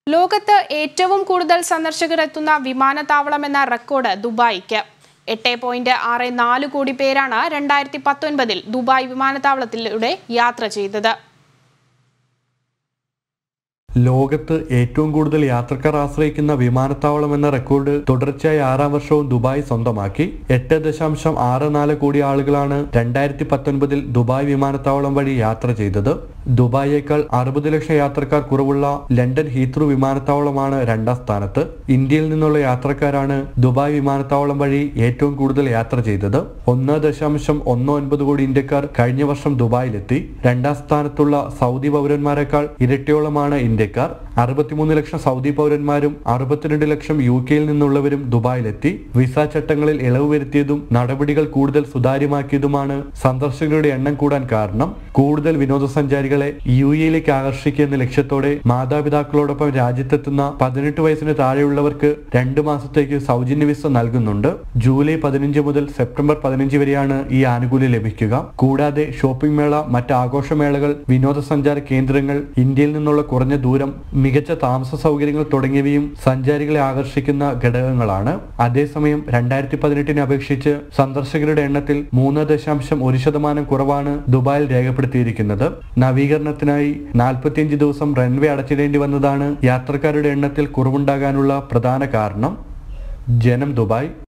ലോകത്ത് ഏറ്റവും കൂടുതൽ സന്ദർശകർ എത്തുന്ന വിമാനത്താവളം എന്ന റെക്കോർഡ് ദുബായിക്ക് എട്ട് പോയിന്റ് ആറ് നാല് കോടി പേരാണ് രണ്ടായിരത്തി പത്തൊൻപതിൽ ദുബായ് വിമാനത്താവളത്തിലൂടെ യാത്ര ചെയ്തത് ലോകത്ത് ഏറ്റവും കൂടുതൽ യാത്രക്കാർ ആശ്രയിക്കുന്ന വിമാനത്താവളം എന്ന റെക്കോർഡ് തുടർച്ചയായി ആറാം വർഷവും ദുബായ് സ്വന്തമാക്കി എട്ട് ദശാംശം ആറ് നാല് കോടി ആളുകളാണ് രണ്ടായിരത്തി പത്തൊൻപതിൽ ദുബായ് വിമാനത്താവളം വഴി യാത്ര ചെയ്തത് ദുബായേക്കാൾ അറുപത് ലക്ഷം യാത്രക്കാർ കുറവുള്ള ലണ്ടൻ ഹീത്രൂ വിമാനത്താവളമാണ് രണ്ടാം സ്ഥാനത്ത് ഇന്ത്യയിൽ നിന്നുള്ള യാത്രക്കാരാണ് ദുബായ് വിമാനത്താവളം വഴി ഏറ്റവും കൂടുതൽ യാത്ര ചെയ്തത് ഒന്ന് ദശാംശം ഒന്ന് ഒൻപത് കോടി ഇന്ത്യക്കാർ കഴിഞ്ഞ വർഷം ദുബായിലെത്തി രണ്ടാം സ്ഥാനത്തുള്ള സൗദി പൗരന്മാരെക്കാൾ ഇരട്ടിയോളമാണ് ഇന്ത്യക്കാർ അറുപത്തിമൂന്ന് ലക്ഷം സൗദി പൗരന്മാരും അറുപത്തിരണ്ട് ലക്ഷം യു കെയിൽ നിന്നുള്ളവരും ദുബായിലെത്തി വിസ ചട്ടങ്ങളിൽ ഇളവ് വരുത്തിയതും നടപടികൾ കൂടുതൽ സുതാര്യമാക്കിയതുമാണ് സന്ദർശകരുടെ എണ്ണം കൂടാൻ കാരണം കൂടുതൽ വിനോദസഞ്ചാരികളെ യു എയിലേക്ക് ആകർഷിക്കുക എന്ന ലക്ഷ്യത്തോടെ മാതാപിതാക്കളോടൊപ്പം രാജ്യത്തെത്തുന്ന പതിനെട്ട് വയസ്സിന് താഴെയുള്ളവർക്ക് രണ്ട് മാസത്തേക്ക് സൗജന്യ വിസ നൽകുന്നുണ്ട് ജൂലൈ പതിനഞ്ച് മുതൽ സെപ്റ്റംബർ പതിനഞ്ച് വരെയാണ് ഈ ആനുകൂല്യം ലഭിക്കുക കൂടാതെ ഷോപ്പിംഗ് മേള മറ്റ് ആഘോഷമേളകൾ വിനോദസഞ്ചാര കേന്ദ്രങ്ങൾ ഇന്ത്യയിൽ നിന്നുള്ള കുറഞ്ഞ ദൂരം മികച്ച താമസ സൗകര്യങ്ങൾ തുടങ്ങിയവയും സഞ്ചാരികളെ ആകർഷിക്കുന്ന ഘടകങ്ങളാണ് അതേസമയം രണ്ടായിരത്തി പതിനെട്ടിനെ അപേക്ഷിച്ച് സന്ദർശകരുടെ എണ്ണത്തിൽ മൂന്ന് ദശാംശം ഒരു ശതമാനം കുറവാണ് ദുബായിൽ രേഖപ്പെടുത്തിയിരിക്കുന്നത് നവീകരണത്തിനായി നാൽപ്പത്തിയഞ്ച് ദിവസം റൺവേ അടച്ചിടേണ്ടി വന്നതാണ് യാത്രക്കാരുടെ എണ്ണത്തിൽ കുറവുണ്ടാകാനുള്ള പ്രധാന കാരണം ജനം ദുബായ്